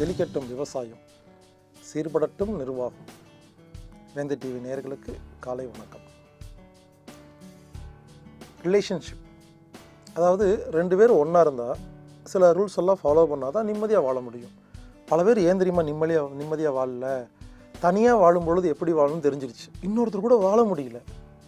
செழிக்கட்டும் விவசாயம் சீர்படட்டும் நிர்வாகம் வேந்த டிவி நேயர்களுக்கு காலை வணக்கம் ரிலேஷன்ஷிப் அதாவது ரெண்டு பேர் ஒன்றா இருந்தால் சில ரூல்ஸ் எல்லாம் ஃபாலோ பண்ணால் தான் நிம்மதியாக வாழ முடியும் பல பேர் ஏன் தெரியுமா நிம்மதியாக நிம்மதியாக வாழல தனியாக வாழும் பொழுது எப்படி வாழணும்னு தெரிஞ்சிருச்சு இன்னொருத்தர் கூட வாழ முடியல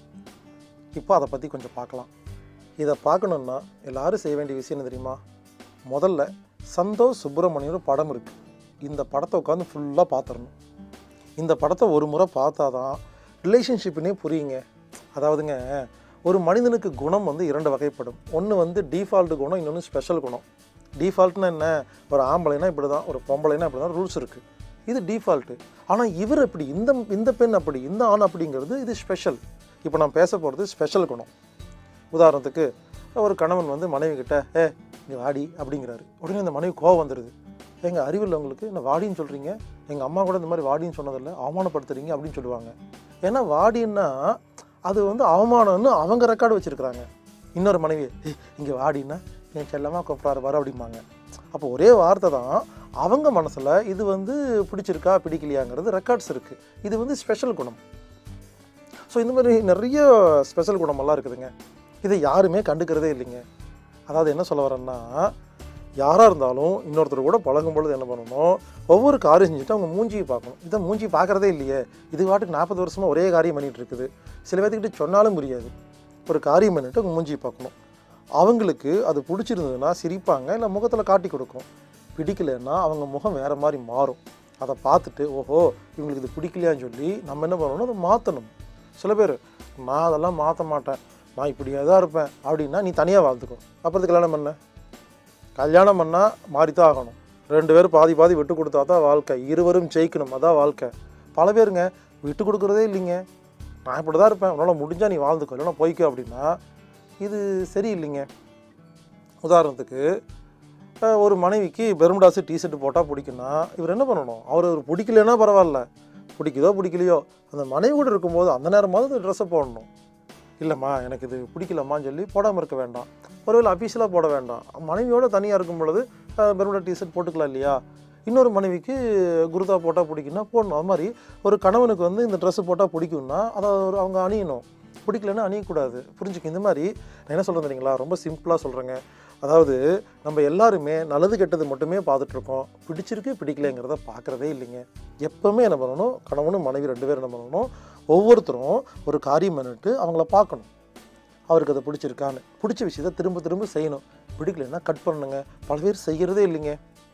இப்போ அதை பற்றி கொஞ்சம் பார்க்கலாம் இதை பார்க்கணுன்னா எல்லாரும் செய்ய வேண்டிய விஷயம் என்ன தெரியுமா முதல்ல சந்தோஷ் சுப்பிரமணியன் படம் இருக்குது இந்த படத்தை உட்காந்து ஃபுல்லாக பார்த்துடணும் இந்த படத்தை ஒரு முறை பார்த்தா தான் ரிலேஷன்ஷிப்னே புரியுங்க அதாவதுங்க ஒரு மனிதனுக்கு குணம் வந்து இரண்டு வகைப்படும் ஒன்று வந்து டிஃபால்ட் குணம் இன்னொன்று ஸ்பெஷல் குணம் டிஃபால்ட்னா என்ன ஒரு ஆம்பளைனா இப்படி தான் ஒரு பொம்பளைனா இப்படி தான் ரூல்ஸ் இருக்குது இது டிஃபால்ட்டு ஆனால் இவர் அப்படி இந்த இந்த பெண் அப்படி இந்த ஆண் அப்படிங்கிறது இது ஸ்பெஷல் இப்போ நான் பேச போகிறது ஸ்பெஷல் குணம் உதாரணத்துக்கு ஒரு கணவன் வந்து மனைவி கிட்ட ஏ நீ வாடி அப்படிங்கிறாரு உடனே இந்த மனைவி கோவம் வந்துடுது எங்கள் அறிவில் உங்களுக்கு என்ன வாடின்னு சொல்கிறீங்க எங்கள் அம்மா கூட இந்த மாதிரி வாடின்னு சொன்னதில்லை அவமானப்படுத்துறீங்க அப்படின்னு சொல்லுவாங்க ஏன்னா வாடின்னா அது வந்து அவமானம்னு அவங்க ரெக்கார்டு வச்சுருக்குறாங்க இன்னொரு மனைவி ஏய் இங்கே வாடின்னா என் செல்லமாக கூப்பிட்றாரு வர அப்படிம்பாங்க அப்போ ஒரே வார்த்தை தான் அவங்க மனசில் இது வந்து பிடிச்சிருக்கா பிடிக்கலையாங்கிறது ரெக்கார்ட்ஸ் இருக்குது இது வந்து ஸ்பெஷல் குணம் ஸோ இந்த மாதிரி நிறைய ஸ்பெஷல் குணமெல்லாம் இருக்குதுங்க இதை யாருமே கண்டுக்கிறதே இல்லைங்க அதாவது என்ன சொல்ல வரேன்னா யாராக இருந்தாலும் இன்னொருத்தர் கூட பழகும் பொழுது என்ன பண்ணணும் ஒவ்வொரு காரியம் செஞ்சுட்டு அவங்க மூஞ்சியை பார்க்கணும் இதை மூஞ்சி பார்க்குறதே இல்லையே இது வாட்டுக்கு நாற்பது வருஷமாக ஒரே காரியம் பண்ணிகிட்டு இருக்குது சில பேர்த்துக்கிட்ட சொன்னாலும் புரியாது ஒரு காரியம் பண்ணிட்டு அவங்க மூஞ்சியை பார்க்கணும் அவங்களுக்கு அது பிடிச்சிருந்ததுன்னா சிரிப்பாங்க இல்லை முகத்தில் காட்டி கொடுக்கும் பிடிக்கலைன்னா அவங்க முகம் வேறு மாதிரி மாறும் அதை பார்த்துட்டு ஓஹோ இவங்களுக்கு இது பிடிக்கலையான்னு சொல்லி நம்ம என்ன பண்ணணும் அதை மாற்றணும் சில பேர் நான் அதெல்லாம் மாற்ற மாட்டேன் நான் இப்படியே தான் இருப்பேன் அப்படின்னா நீ தனியாக வாழ்த்துக்கோ அப்புறத்து கல்யாணம் பண்ண கல்யாணம் பண்ணால் மாறி தான் ஆகணும் ரெண்டு பேரும் பாதி பாதி விட்டு கொடுத்தா தான் வாழ்க்கை இருவரும் ஜெயிக்கணும் அதான் வாழ்க்கை பல பேருங்க விட்டு கொடுக்குறதே இல்லைங்க நான் இப்படி தான் இருப்பேன் உன்னால் முடிஞ்சால் நீ வாழ்ந்துக்கோ இல்லைன்னா போய்க்கோ அப்படின்னா இது சரியில்லைங்க உதாரணத்துக்கு அஹ், ஒரு மனைவிக்கு பெருமுடாசு டிஷர்ட் போட்டால் பிடிக்குன்னா இவர் என்ன பண்ணணும் அவர் ஒரு பிடிக்கலன்னா பரவாயில்ல பிடிக்குதோ பிடிக்கலையோ அந்த மனைவி கூட இருக்கும்போது அந்த நேரமாவது அந்த ட்ரெஸ்ஸை போடணும் இல்லைம்மா எனக்கு இது பிடிக்கலம்மான்னு சொல்லி போடாமல் இருக்க வேண்டாம் ஒருவேளை அஃபீஷியலாக போட வேண்டாம் மனைவியோட தனியாக இருக்கும் பொழுது அஹ், பெருமுடா டிஷர்ட் போட்டுக்கலாம் இல்லையா இன்னொரு மனைவிக்கு குருதா போட்டால் பிடிக்குன்னா போடணும் அது மாதிரி ஒரு கணவனுக்கு வந்து இந்த ட்ரெஸ்ஸு போட்டால் பிடிக்கும்னா அதை ஒரு அவங்க அணியணும் பிடிக்கலன்னா அணியக்கூடாது புரிஞ்சுக்க இந்த மாதிரி நான் என்ன சொல்கிறேன் தெரியுங்களா ரொம்ப சிம்பிளாக சொல்கிறேங்க அதாவது நம்ம எல்லாருமே நல்லது கெட்டது மட்டுமே பார்த்துட்ருக்கோம் பிடிச்சிருக்கு பிடிக்கலைங்கிறத பார்க்குறதே இல்லைங்க எப்போவுமே என்ன பண்ணணும் கணவனும் மனைவி ரெண்டு பேரும் என்ன பண்ணணும் ஒவ்வொருத்தரும் ஒரு காரியம் பண்ணிட்டு அவங்கள பார்க்கணும் அவருக்கு அது பிடிச்சிருக்கான்னு பிடிச்ச விஷயத்தை திரும்ப திரும்ப செய்யணும் பிடிக்கலைன்னா கட் பண்ணுங்க பல பேர் செய்கிறதே இல்லைங்க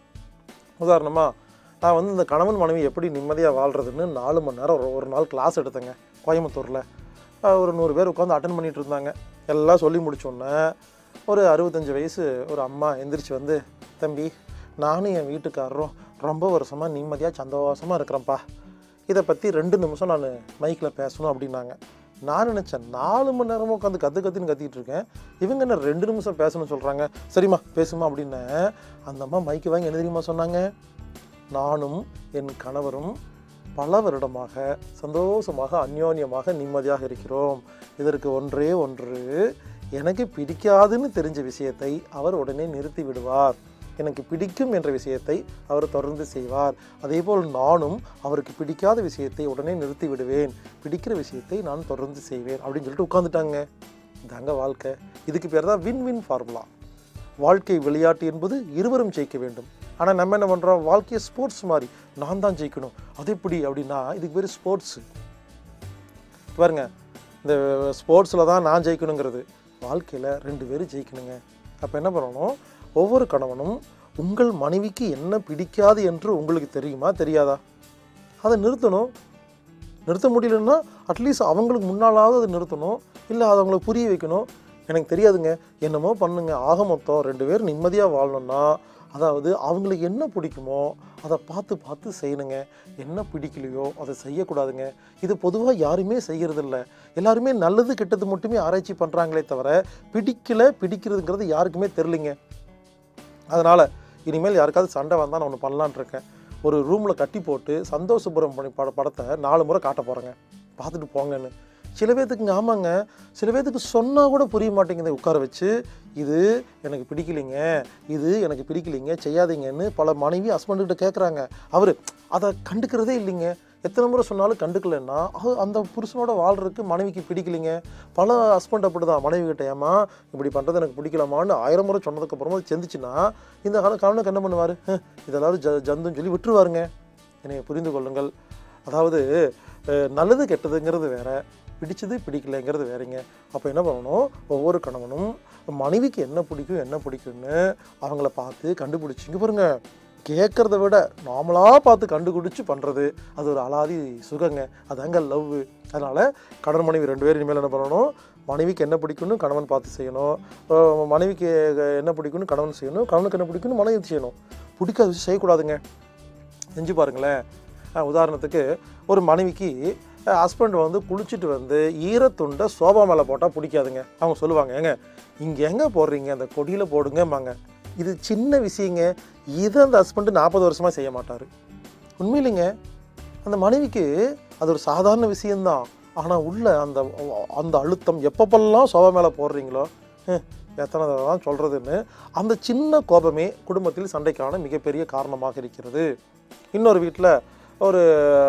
உதாரணமாக நான் வந்து இந்த கணவன் மனைவி எப்படி நிம்மதியாக வாழ்கிறதுன்னு நாலு மணி நேரம் ஒரு- ஒரு நாள் கிளாஸ் எடுத்தேங்க கோயம்புத்தூரில் அஹ் ஒரு நூறு பேர் உட்காந்து அட்டன் பண்ணிட்டு இருந்தாங்க எல்லாம் சொல்லி முடிச்சோன்னே ஒரு அறுபத்தஞ்சு வயசு ஒரு அம்மா எந்திரிச்சு வந்து தம்பி நானும் என் வீட்டுக்காரரும் ரொம்ப வருஷமாக நிம்மதியாக சந்தோஷமாக இருக்கிறேன்ப்பா இதை பற்றி ரெண்டு நிமிஷம் நான் மைக்கில் பேசணும் அப்படின்னாங்க நான் நினச்சேன் நாலு மணி நேரமும் உட்காந்து கற்று கற்றுன்னு கத்திட்டு இருக்கேன் இவங்க என்ன ரெண்டு நிமிஷம் பேசணும்னு சொல்கிறாங்க சரிம்மா பேசுமா அப்படின்னு அந்த அம்மா மைக்கு வாங்கி என்ன தெரியுமா சொன்னாங்க நானும் என் கணவரும் பல வருடமாக சந்தோஷமாக அந்யோன்யமாக நிம்மதியாக இருக்கிறோம் இதற்கு ஒன்றே ஒன்று எனக்கு பிடிக்காதுன்னு தெரிஞ்ச விஷயத்தை அவர் உடனே நிறுத்தி விடுவார் எனக்கு பிடிக்கும் என்ற விஷயத்தை அவர் தொடர்ந்து செய்வார் அதேபோல் நானும் அவருக்கு பிடிக்காத விஷயத்தை உடனே நிறுத்தி விடுவேன் பிடிக்கிற விஷயத்தை நான் தொடர்ந்து செய்வேன் அப்படின்னு சொல்லிட்டு உட்காந்துட்டாங்க இதாங்க வாழ்க்கை இதுக்கு பேர் தான் வின் வின் ஃபார்முலா வாழ்க்கை விளையாட்டு என்பது இருவரும் ஜெயிக்க வேண்டும் ஆனால் நம்ம என்ன பண்ணுறோம் வாழ்க்கையை ஸ்போர்ட்ஸ் மாதிரி நான் தான் ஜெயிக்கணும் அது எப்படி அப்படின்னா இதுக்கு பேர் ஸ்போர்ட்ஸு பாருங்க இந்த ஸ்போர்ட்ஸில் தான் நான் ஜெயிக்கணுங்கிறது வாழ்க்கையில் ரெண்டு பேரும் ஜெயிக்கணுங்க அப்போ என்ன பண்ணணும் ஒவ்வொரு கணவனும் உங்கள் மனைவிக்கு என்ன பிடிக்காது என்று உங்களுக்கு தெரியுமா தெரியாதா அதை நிறுத்தணும் நிறுத்த முடியலன்னா அட்லீஸ்ட் அவங்களுக்கு முன்னாலாவது அதை நிறுத்தணும் இல்லை அதை அவங்களுக்கு புரிய வைக்கணும் எனக்கு தெரியாதுங்க என்னமோ பண்ணுங்க ஆக மொத்தம் ரெண்டு பேரும் நிம்மதியாக வாழணும்னா அதாவது அவங்களுக்கு என்ன பிடிக்குமோ அதை பார்த்து பார்த்து செய்யணுங்க என்ன பிடிக்கலையோ அதை செய்யக்கூடாதுங்க இது பொதுவாக யாருமே செய்கிறதில்ல எல்லாருமே நல்லது கெட்டது மட்டுமே ஆராய்ச்சி பண்ணுறாங்களே தவிர பிடிக்கல பிடிக்கிறதுங்கிறது யாருக்குமே தெரிலிங்க அதனால் இனிமேல் யாருக்காவது சண்டை வந்தால் நான் ஒன்று பண்ணலான்னு இருக்கேன் ஒரு ரூமில் கட்டி போட்டு சந்தோஷ் சுப்ரமணியம் பட படத்தை நாலு முறை காட்ட போகிறேங்க பார்த்துட்டு போங்கன்னு சில பேர்த்துக்குங்க ஆமாங்க சில பேர்த்துக்கு சொன்னால் கூட புரிய மாட்டேங்குது உட்கார வச்சு இது எனக்கு பிடிக்கலைங்க இது எனக்கு பிடிக்கலைங்க செய்யாதீங்கன்னு பல மனைவி ஹஸ்பண்டுக்கிட்ட கேட்குறாங்க அவர் அதை கண்டுக்கிறதே இல்லைங்க எத்தனை முறை சொன்னாலும் கண்டுக்கலைன்னா அது அந்த புருஷனோட வாழ்றதுக்கு மனைவிக்கு பிடிக்கலைங்க பல ஹஸ்பண்ட் அப்படி தான் மனைவி கிட்ட ஏமா இப்படி பண்ணுறது எனக்கு பிடிக்கலாமான்னு ஆயிரம் முறை சொன்னதுக்கப்புறமா அது செந்துச்சுன்னா இந்த காலம் கவனம் என்ன பண்ணுவார் இதெல்லாரும் ஜ ஜந்துன்னு சொல்லி விட்டுருவாருங்க என்னை புரிந்து கொள்ளுங்கள் அதாவது அஹ், நல்லது கெட்டதுங்கிறது வேற பிடிச்சது பிடிக்கலைங்கிறது வேறங்க அப்போ என்ன பண்ணணும் ஒவ்வொரு கணவனும் மனைவிக்கு என்ன பிடிக்கும் என்ன பிடிக்கும்னு அவங்கள பார்த்து கண்டுபிடிச்சிங்க பாருங்க கேட்குறத விட நாமளாக பார்த்து கண்டுபிடிச்சு பண்ணுறது அது ஒரு அலாதி சுகங்க அதாங்க லவ் அதனால் கணவன் மனைவி ரெண்டு பேரும் இனிமேல் என்ன பண்ணணும் மனைவிக்கு என்ன பிடிக்கும்னு கணவன் பார்த்து செய்யணும் அஹ் மனைவிக்கு என்ன பிடிக்கும்னு கணவன் செய்யணும் கணவனுக்கு என்ன பிடிக்கும்னு மனைவி செய்யணும் பிடிக்காத விஷயம் செய்யக்கூடாதுங்க செஞ்சு பாருங்களேன் அஹ் உதாரணத்துக்கு ஒரு மனைவிக்கு ஹஸ்பண்ட் வந்து குளிச்சுட்டு வந்து ஈரத்துண்டை சோபா மேலே போட்டால் பிடிக்காதுங்க அவங்க சொல்லுவாங்க ஏங்க இங்கே எங்கே போடுறீங்க அந்த கொடியில் போடுங்கம்பாங்க இது சின்ன விஷயங்க இதை அந்த ஹஸ்பண்டு நாற்பது வருஷமாக செய்ய மாட்டார் உண்மையிலேங்க அந்த மனைவிக்கு அது ஒரு சாதாரண விஷயம்தான் ஆனால் உள்ள அந்த அந்த அழுத்தம் எப்பப்பெல்லாம் சோபா மேலே போடுறீங்களோ ஹம், எத்தனை தடவை தான் சொல்கிறதுன்னு அந்த சின்ன கோபமே குடும்பத்தில் சண்டைக்கான மிகப்பெரிய காரணமாக இருக்கிறது இன்னொரு வீட்டில் ஒரு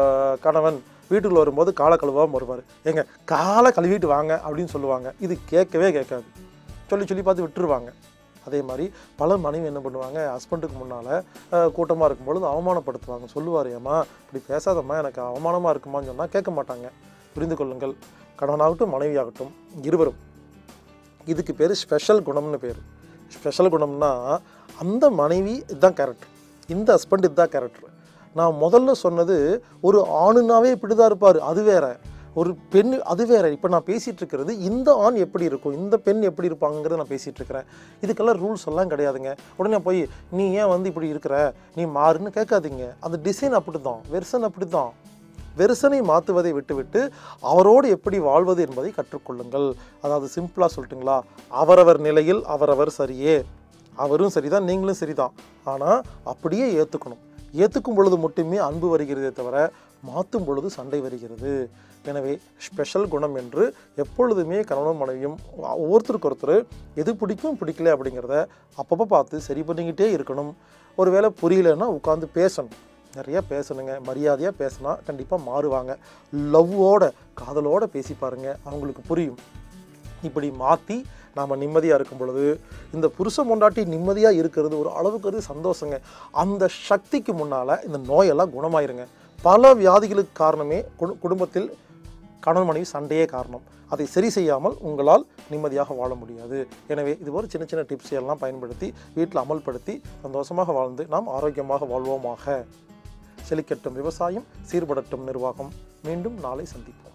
கணவன் வீட்டுக்குள்ள வரும்போது காலை கழுவாம வருவார் ஏங்க காலை கழுவிட்டு வாங்க அப்படின்னு சொல்லுவாங்க இது கேட்கவே கேட்காது சொல்லி சொல்லி பார்த்து விட்டுருவாங்க அதே மாதிரி பல மனைவி என்ன பண்ணுவாங்க ஹஸ்பண்டுக்கு முன்னால் கூட்டமாக இருக்கும்பொழுது அவமானப்படுத்துவாங்க சொல்லுவார் ஏம்மா இப்படி பேசாதம்மா எனக்கு அவமானமாக இருக்குமான்னு சொன்னால் கேட்க மாட்டாங்க புரிந்து கொள்ளுங்கள் கணவனாகட்டும் மனைவியாகட்டும் இருவரும் இதுக்கு பேர் ஸ்பெஷல் குணம்னு பேர் ஸ்பெஷல் குணம்னா அந்த மனைவி இதுதான் கேரக்டர் இந்த ஹஸ்பண்ட் இதுதான் கேரக்டர் நான் முதல்ல சொன்னது ஒரு ஆணுனாவே இப்படி தான் இருப்பார் அது வேற ஒரு பெண் அது வேற இப்போ நான் பேசிகிட்டு இருக்கிறது இந்த ஆண் எப்படி இருக்கும் இந்த பெண் எப்படி இருப்பாங்கிறத நான் பேசிகிட்டு இருக்கிறேன் இதுக்கெல்லாம் ரூல்ஸ் எல்லாம் கிடையாதுங்க உடனே போய் நீ ஏன் வந்து இப்படி இருக்கிற நீ மாறுன்னு கேட்காதீங்க அந்த டிசைன் அப்படி தான் வெர்சன் அப்படி தான் வெர்சனை மாற்றுவதை விட்டுவிட்டு அவரோடு எப்படி வாழ்வது என்பதை கற்றுக்கொள்ளுங்கள் அதாவது சிம்பிளாக சொல்லட்டுங்களா அவரவர் நிலையில் அவரவர் சரியே அவரும் சரிதான் நீங்களும் சரிதான் ஆனால் அப்படியே ஏற்றுக்கணும் ஏற்றுக்கும் பொழுது மட்டுமே அன்பு வருகிறதே தவிர மாற்றும் பொழுது சண்டை வருகிறது எனவே ஸ்பெஷல் குணம் என்று எப்பொழுதுமே கணவனும் மனைவியும் ஒவ்வொருத்தருக்கு ஒருத்தர் எது பிடிக்கும் பிடிக்கல அப்படிங்கிறத அப்பப்போ பார்த்து சரி பண்ணிக்கிட்டே இருக்கணும் ஒருவேளை புரியலன்னா உட்காந்து பேசணும் நிறையா பேசணுங்க மரியாதையாக பேசினா கண்டிப்பாக மாறுவாங்க லவ்வோட காதலோட பேசி பாருங்க அவங்களுக்கு புரியும் இப்படி மாற்றி நாம் நிம்மதியாக இருக்கும் பொழுது இந்த புருஷ பொண்டாட்டி நிம்மதியாக இருக்கிறது ஒரு அளவுக்கு ஒரு சந்தோஷங்க அந்த சக்திக்கு முன்னால் இந்த நோயெல்லாம் குணமாயிருங்க பல வியாதிகளுக்கு காரணமே குடு- குடும்பத்தில் கணவன் மனைவி சண்டையே காரணம் அதை சரி செய்யாமல் உங்களால் நிம்மதியாக வாழ முடியாது எனவே இது ஒரு சின்ன சின்ன டிப்ஸ் எல்லாம் பயன்படுத்தி வீட்டில் அமல்படுத்தி சந்தோஷமாக வாழ்ந்து நாம் ஆரோக்கியமாக வாழ்வோமாக செழிக்கட்டும் விவசாயம் சீர்படட்டும் நிர்வாகம் மீண்டும் நாளை சந்திப்போம்